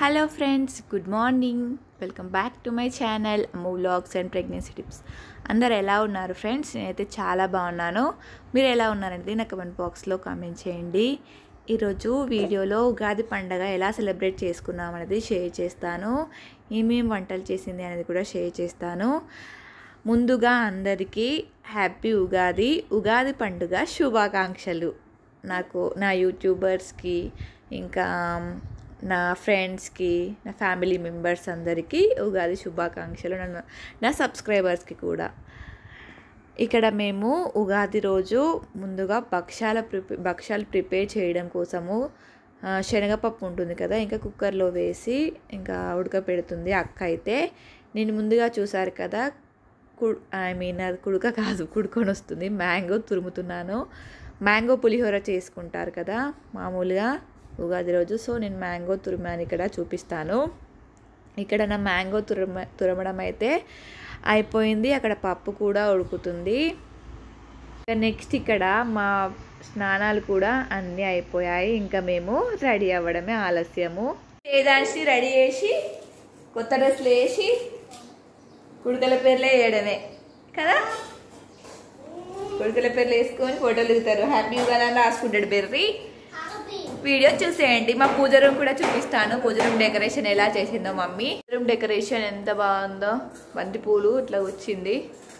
Hello friends good morning welcome back to my channel Ammu vlogs and pregnancy tips అందరు ఎలా ఉన్నారు friends నేనైతే చాలా బాగున్నాను మీరు ఎలా ఉన్నారంటే నా కమెంట్ బాక్స్లో కామెంట్ చేయండి ఈరోజు వీడియోలో ఉగాది పండగ ఎలా సెలబ్రేట్ చేసుకున్నాం అనేది షేర్ చేస్తాను ఏమేం వంటలు చేసింది అనేది కూడా షేర్ చేస్తాను ముందుగా అందరికీ హ్యాపీ ఉగాది ఉగాది పండుగ శుభాకాంక్షలు నాకు నా యూట్యూబర్స్కి ఇంకా నా ఫ్రెండ్స్కి నా ఫ్యామిలీ మెంబర్స్ అందరికీ ఉగాది శుభాకాంక్షలు నన్ను నా సబ్స్క్రైబర్స్కి కూడా ఇక్కడ మేము ఉగాది రోజు ముందుగా భక్షాల ప్రిపే భక్షాలు ప్రిపేర్ చేయడం కోసము ఆ, శనగపప్పు ఉంటుంది కదా ఇంకా కుక్కర్లో వేసి ఇంకా ఉడకపెడుతుంది అక్క అయితే నేను ముందుగా చూసారు కదా కు ఐ మీన్ అది కుడుక కాదు కుడుకొని వస్తుంది మ్యాంగో తురుముతున్నాను మ్యాంగో పులిహోర చేసుకుంటారు కదా మామూలుగా ఉగాది రోజు సో నేను మ్యాంగో తురిమాను ఇక్కడ చూపిస్తాను ఇక్కడ నా మ్యాంగో తురమ తురమడం అయితే అయిపోయింది అక్కడ పప్పు కూడా ఉడుకుతుంది ఇంకా నెక్స్ట్ ఇక్కడ మా స్నానాలు కూడా అన్నీ అయిపోయాయి ఇంకా మేము రెడీ అవ్వడమే ఆలస్యము వేదాంశి రెడీ చేసి కొత్త డ్రెస్లు వేసి కుడుకల పేర్లే వేయడమే కదా కుడుకల పేర్లు వేసుకొని ఫోటోలు దిగుతారు హ్యాపీ ఉగాది అని రాసుకుంటాడు బెర్రీ వీడియో చూసేయండి మా పూజ రూమ్ కూడా చూపిస్తాను పూజ రూమ్ డెకరేషన్ ఎలా చేసిందో మమ్మీ రూమ్ డెకరేషన్ ఎంత బాగుందో బంతి పూలు ఇట్లా వచ్చింది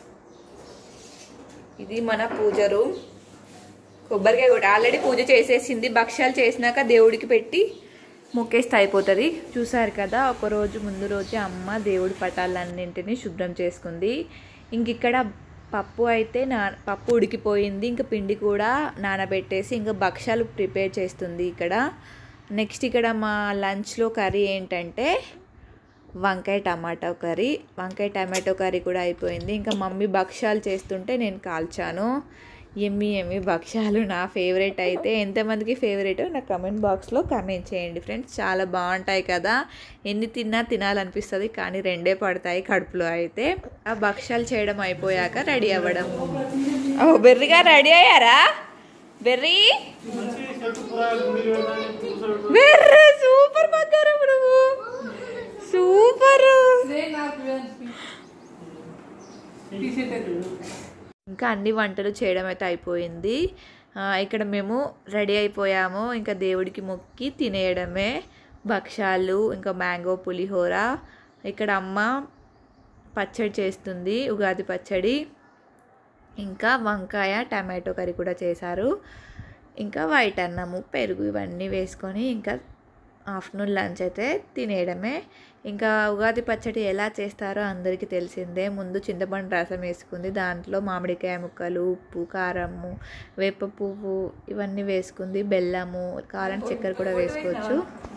ఇది మన పూజ రూమ్ కొబ్బరికాయ కూడా ఆల్రెడీ పూజ చేసేసింది భక్ష్యాలు చేసినాక దేవుడికి పెట్టి మొక్కేస్తే అయిపోతుంది చూసారు కదా ఒక రోజు ముందు రోజు అమ్మ దేవుడి పటాలన్నింటినీ శుభ్రం చేసుకుంది ఇంక ఇక్కడ పప్పు అయితే నా పప్పు ఉడికిపోయింది ఇంకా పిండి కూడా నానబెట్టేసి ఇంకా భక్ష్యాలు ప్రిపేర్ చేస్తుంది ఇక్కడ నెక్స్ట్ ఇక్కడ మా లంచ్లో కర్రీ ఏంటంటే వంకాయ టమాటో కర్రీ వంకాయ టమాటో కర్రీ కూడా అయిపోయింది ఇంకా మమ్మీ భక్ష్యాలు చేస్తుంటే నేను కాల్చాను ఎమ్మి ఎమ్మి భక్ష్యాలు నా ఫేవరెట్ అయితే ఎంతమందికి ఫేవరెట్ నా కమెంట్ బాక్స్లో కమెంట్ చేయండి ఫ్రెండ్స్ చాలా బాగుంటాయి కదా ఎన్ని తిన్నా తినాలనిపిస్తుంది కానీ రెండే పడతాయి కడుపులో అయితే ఆ భక్ష్యాలు చేయడం అయిపోయాక రెడీ అవ్వడం ఓ బెర్రీగా రెడీ అయ్యారా బెర్రీ బెర్రీ సూపర్ బంగారం నువ్వు సూపర్ ఇంకా అన్ని వంటలు చేయడం అయితే అయిపోయింది ఆ, ఇక్కడ మేము రెడీ అయిపోయాము ఇంకా దేవుడికి మొక్కి తినేయడమే భక్షాలు ఇంకా మ్యాంగో పులిహోర ఇక్కడ అమ్మ పచ్చడి చేస్తుంది ఉగాది పచ్చడి ఇంకా వంకాయ టమాటో కర్రీ కూడా చేశారు ఇంకా వైట్ అన్నము పెరుగు ఇవన్నీ వేసుకొని ఇంకా ఆఫ్టర్నూన్ లంచ్ అయితే తినేయడమే ఇంకా ఉగాది పచ్చడి ఎలా చేస్తారో అందరికీ తెలిసిందే ముందు చింతపండు రసం వేసుకుంది దాంట్లో మామిడికాయ ముక్కలు ఉప్పు కారము వేప పువ్వు ఇవన్నీ వేసుకుంది బెల్లము కారం చక్కెర కూడా వేసుకోవచ్చు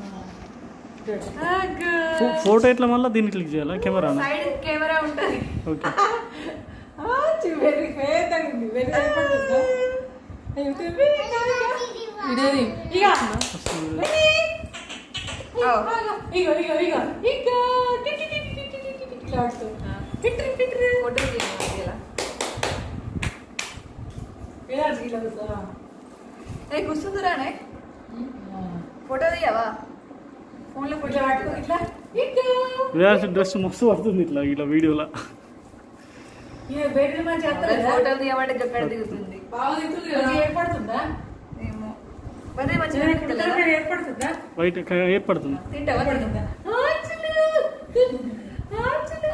ఫో- ఫోటో ఎట్లా మళ్ళీ దీన్ని క్లిక్ చేయాలా కెమెరా సైడ్ కెమెరా ఉంటుంది ఓకే వెరీ పేదండి వెరీ అయిపోతుందా ఇక వస్తుంది. ఇగో ఇగో ఇగో ఇక టిటి టిటి టిటి టిటి టిటి ఇట్లా ఆడుతూ. టిట్రి టిట్రి. ఏడాది ఇట్లా కూర్చోరా? కూర్చుందిరానే ఫోటో తీయవా ఫోన్లో ఇట్లా పట్టుకో, ఇట్లా. ఇక. వేయాల్సిన డ్రెస్ మస్తు పడుతుంది ఇట్లా ఇట్లా వీడియోలో ఈయన బెడ్రూమ్ మంచిగా వస్తలేదా? ఫోటో తీయమంటే ఎక్కడ దిగుతుంది మంచిగా ఏర్పడుతుందా ఏమో మరి మంచిగా చిన్న తింటలేదా? పిల్లలకి ఏర్పడుతుందా బయట ఏర్పడుతుంది తింటావా ఏర్పడుతుందా ఆంచులు. ఆంచులు.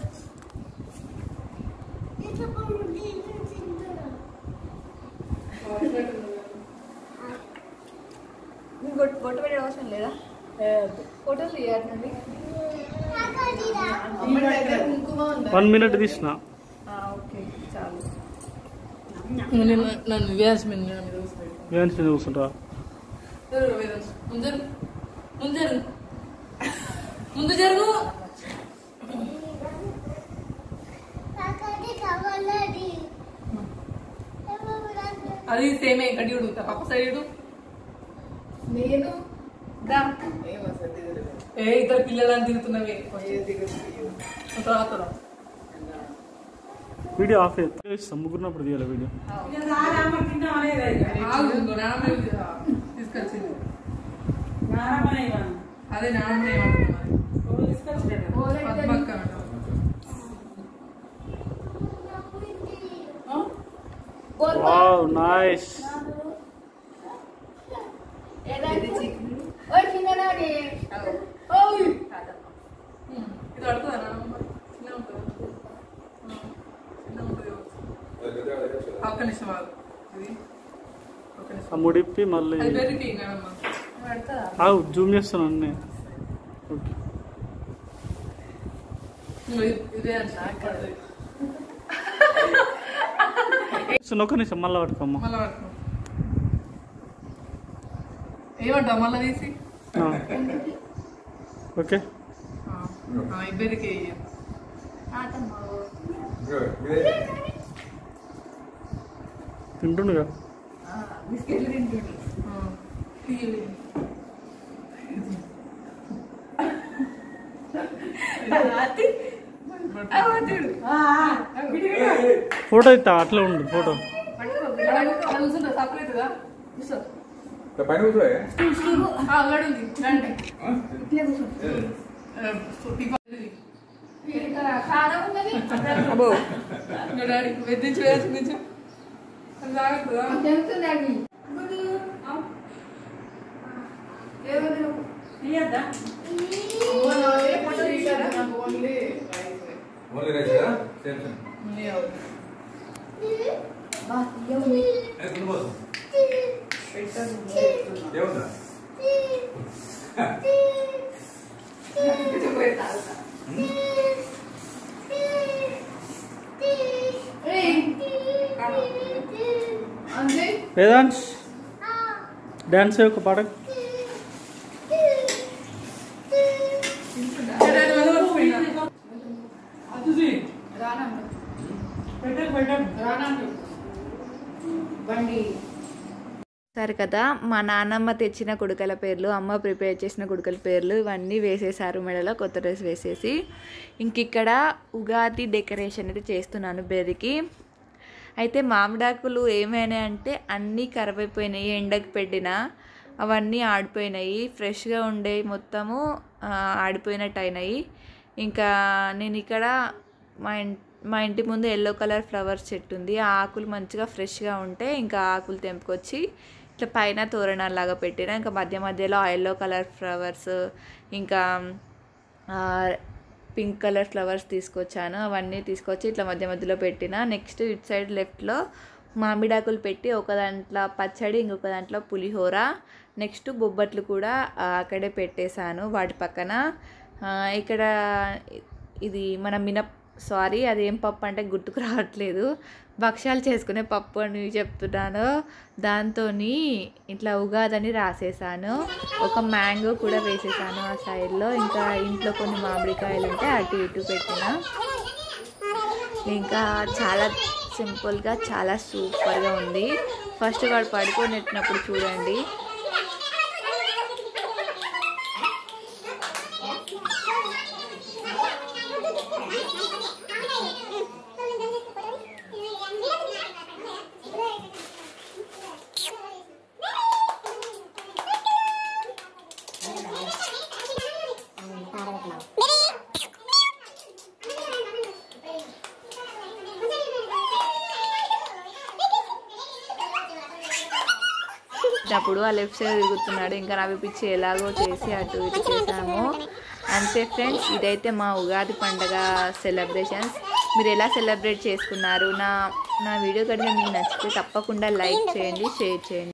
నీకు బొట్టు బొట్టు పెట్టే అవసరం లేదా ఏ, ఫోటోలు తీయాలండి వన్ మినిట్ తీసిన ఓకే చాలు నేను నన్ను వ్యాస్ మీద మీద మీద కూర్చోబెట్టు. వేయాల్సి చూస్తుంటా జరుగు వేదాంశ్. ముందు జరుగు. ముందు జరుగు. ముందు జరుగు అది సేమే గడి ఉడుగుతా పక్క సైడ్ నేను దా ఏ ఇద్దరు పిల్లలని తిరుగుతున్నవి తర్వాత రా. వీడియో ఆఫ్ అయితే ముగ్గురున్నప్పుడు తీయాలి వీడియో ఆగు, ఇంకో నాన్న తీసుకొచ్చింది అదే నాన్న ఏమంటున్నా పద్మక్క అంటాం. వావ్ నైస్ ఇది పడుతుందా నాన్నమ్మ చిన్న ఉంటుందా ఆ, చిన్న ఉంటుంది ఒక్క నిమిషం ఆగు. ఇది ఒక్క నిమిషం ఆ ముడిప్పి మళ్ళీ అది పెరిగి నాన్నమ్మ పడుతుందా ఆగు జూమ్ చేస్తాను అన్నీ ఓకే ఇది- ఇదే అంట పడుతుంది సో ఒక్క నిమిషం మళ్ళీ పట్టుకోమ్మా మళ్ళీ పడుతున్నాం ఏమంటావు మళ్ళీ తీసి ఆ. ఓకే ఆ, ఆ, ఇద్దరికి వెయ్యి. తింటుండగా ఆ, తీయలే. ఫోటో ఇస్తా అట్లా ఉండు ఫోటో అలా కూర్చుంటా, సపరేట్గా? కూర్చో. పైన కూర్చోయే ఆ, అక్కడ ఉంది. రండి. ఆ, టిఫా- ఇది. ఇంకా డాడీ వెద్దించి వేసి నుంచి అది తాగుతుందా? అమ్మో, నా ఏ ఫోటో తీశారా? నాకు ఓన్లీ రైస్. ఓన్లీ రైస్ కదా సేమ్ ఉంది, అవును. ఏముందా అంతే వేదాంశ్ డాన్స్ ఒక పాట డాడీ వెళ్ళి మర్చిపోయినా. బండి సరే కదా మా నాన్నమ్మ తెచ్చిన కుడుకల పేర్లు అమ్మ ప్రిపేర్ చేసిన కుడుకల పేర్లు ఇవన్నీ వేసేసారు మెడలో కొత్త డ్రెస్ వేసేసి ఇంక ఇక్కడ ఉగాది డెకరేషన్ అయితే చేస్తున్నాను బెర్రీకి అయితే మామిడాకులు ఏమైనాయి అంటే అన్నీ ఖరాబ్ అయిపోయినాయి ఎండకు పెట్టిన అవన్నీ ఆడిపోయినాయి ఫ్రెష్గా ఉండే మొత్తము ఆ, ఆడిపోయినట్టు అయినాయి ఇంకా నేను ఇక్కడ మా ఇన్ మా ఇంటి ముందు ఎల్లో కలర్ ఫ్లవర్స్ చెట్టు ఉంది ఆ ఆకులు మంచిగా ఫ్రెష్గా ఉంటే ఇంకా ఆకులు తెంపుకొచ్చి ఇట్లా పైన తోరణాలాగా పెట్టిన ఇంకా మధ్య మధ్యలో ఎల్లో కలర్ ఫ్లవర్స్ ఇంకా ఆ, పింక్ కలర్ ఫ్లవర్స్ తీసుకొచ్చాను అవన్నీ తీసుకొచ్చి ఇట్లా మధ్య మధ్యలో పెట్టిన నెక్స్ట్ ఇటు సైడ్ లెఫ్ట్లో మామిడాకులు పెట్టి ఒక దాంట్లో పచ్చడి ఇంకొక దాంట్లో పులిహోర నెక్స్ట్ బొబ్బట్లు కూడా ఆ, అక్కడే పెట్టేశాను వాటి పక్కన ఆ, ఇక్కడ ఇది మన మినప్ సారీ అదేం పప్పు అంటే గుర్తుకు రావట్లేదు భక్ష్యాలు చేసుకునే పప్పు అని చెప్తున్నాను దాంతో ఇట్లా ఉగాదని రాసేసాను ఒక మ్యాంగో కూడా వేసేసాను ఆ సైడ్లో ఇంకా ఇంట్లో కొన్ని మామిడికాయలు ఉంటే అటు ఇటు పెట్టిన ఇంకా చాలా సింపుల్గా చాలా సూపర్గా ఉంది ఫస్ట్ వాడు పడుకొని ఎట్టినప్పుడు చూడండి అప్పుడు ఆ లెఫ్ట్ సైడ్ తిరుగుతున్నాడు ఇంకా నవ్వి పిచ్చి ఎలాగో చేసి అటు ఇటు చేసాము అంతే ఫ్రెండ్స్ ఇదైతే మా ఉగాది పండగ సెలబ్రేషన్స్ మీరు ఎలా సెలబ్రేట్ చేసుకున్నారు నా నా వీడియో కనుక మీకు నచ్చితే తప్పకుండా లైక్ చేయండి షేర్ చేయండి